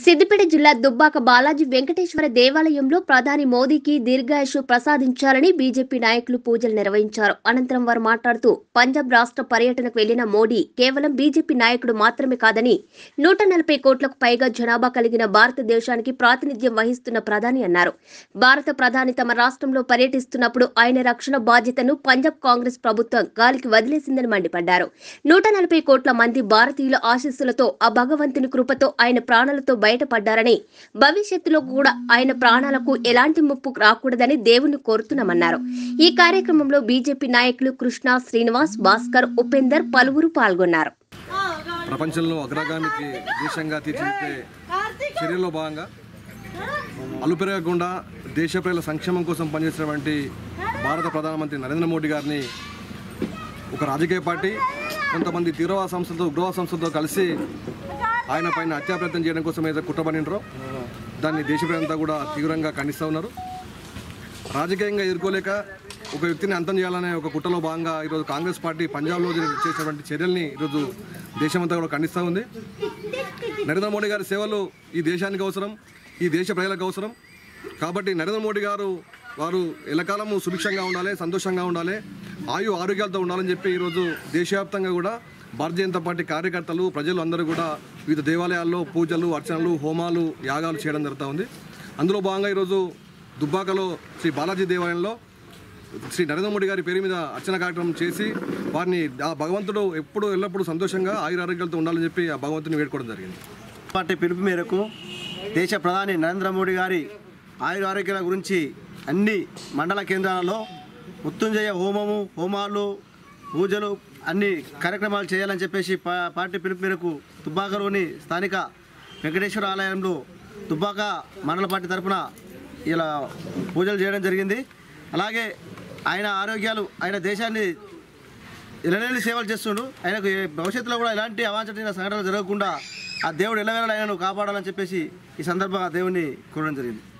సిద్దిపేట జిల్లా దుబ్బాక బాలాజీ వెంకటేశ్వర దేవాలయంలో ప్రధాని మోదీకి దీర్ఘాయుషు ప్రసాదించాలని బీజేపీ నాయకులు పూజలు నిర్వహించారు అనంతరం వారు మాట్లాడుతూ పంజాబ్ రాష్ట్ర పర్యటనకు వెళ్లిన మోడీ కేవలం బీజేపీ నాయకుడు మాత్రమే కాదని నూట నలభై కోట్లకు పైగా జనాభా కలిగిన భారతదేశానికి ప్రాతినిధ్యం వహిస్తున్న ప్రధాని అన్నారు భారత ప్రధాని తమ రాష్ట్రంలో పర్యటిస్తున్నప్పుడు ఆయన రక్షణ బాధ్యతను పంజాబ్ కాంగ్రెస్ ప్రభుత్వం గాలికి వదిలేసిందని మండిపడ్డారు నూట నలభై కోట్ల మంది భారతీయుల ఆశీస్సులతో ఆ భగవంతుని కృపతో ఆయన ప్రాణాలతో బయటపడ్డారని భవిష్యత్తులో కూడా ఆయన ప్రాణాలకు ఎలాంటి ముప్పు రాకూడదని దేవుణ్ణి కోరుతున్నామన్నారు ఈ కార్యక్రమంలో బీజేపీ నాయకులు కృష్ణ శ్రీనివాస్ భాస్కర్ ఉపేందర్ పలువురు పాల్గొన్నారు ప్రపంచంలో అగ్రగామికి దేశంగా తీర్చిదిద్దే చర్యల్లో భాగంగా అలుపెరగకుండా దేశ ప్రజల సంక్షేమం కోసం పనిచేసినటువంటి భారత ప్రధానమంత్రి నరేంద్ర మోడీ గారిని ఒక రాజకీయ పార్టీ కొంతమంది తీవ్రవాద సంస్థలతో ఉగ్రవాద సంస్థలతో కలిసి ఆయన పైన హత్యాప్రయత్నం చేయడం కోసం ఏదైతే కుట్రపడినరో దాన్ని దేశ ప్రజలంతా కూడా తీవ్రంగా ఖండిస్తూ ఉన్నారు రాజకీయంగా ఎదుర్కోలేక ఒక వ్యక్తిని అంతం చేయాలనే ఒక కుట్రలో భాగంగా ఈరోజు కాంగ్రెస్ పార్టీ పంజాబ్లో జరిగి- చేసినటువంటి చర్యల్ని ఈరోజు దేశమంతా కూడా ఖండిస్తూ ఉంది నరేంద్ర మోడీ గారి సేవలు ఈ దేశానికి అవసరం ఈ దేశ ప్రజలకు అవసరం కాబట్టి నరేంద్ర మోడీ గారు వారు ఎల్లకాలము సుభిక్షంగా ఉండాలి సంతోషంగా ఉండాలి ఆయు ఆరోగ్యాలతో ఉండాలని చెప్పి ఈరోజు దేశవ్యాప్తంగా కూడా భారతీయ జనతా పార్టీ కార్యకర్తలు ప్రజలు అందరూ కూడా వివిధ దేవాలయాల్లో పూజలు అర్చనలు హోమాలు యాగాలు చేయడం జరుగుతూ ఉంది అందులో భాగంగా ఈరోజు దుబ్బాకలో శ్రీ బాలాజీ దేవాలయంలో శ్రీ నరేంద్ర మోడీ గారి పేరు మీద అర్చన కార్యక్రమం చేసి వారిని ఆ భగవంతుడు ఎప్పుడు ఎల్లప్పుడూ సంతోషంగా ఆయురారోగ్యాలతో ఉండాలని చెప్పి ఆ భగవంతుని వేడుకోవడం జరిగింది పార్టీ పిలుపు మేరకు దేశ ప్రధాని నరేంద్ర మోడీ గారి ఆయుర ఆరోగ్యాల గురించి అన్ని మండల కేంద్రాలలో మృత్యుంజయ హోమము హోమాలు పూజలు అన్ని కార్యక్రమాలు చేయాలని చెప్పేసి పా- పార్టీ పిలుపు మేరకు దుబ్బాకలోని స్థానిక వెంకటేశ్వర ఆలయంలో దుబ్బాక మండల పార్టీ తరఫున ఇలా పూజలు చేయడం జరిగింది అలాగే ఆయన ఆరోగ్యాలు ఆయన దేశాన్ని ఎల్లనేళ్ళు సేవలు చేస్తుండు ఆయనకు ఏ- భవిష్యత్తులో కూడా ఎలాంటి అవాంఛనీయ సంఘటనలు జరగకుండా ఆ దేవుడు ఎల్లవేళ ఆయనను కాపాడాలని చెప్పేసి ఈ సందర్భంగా దేవుణ్ణి కోరడం జరిగింది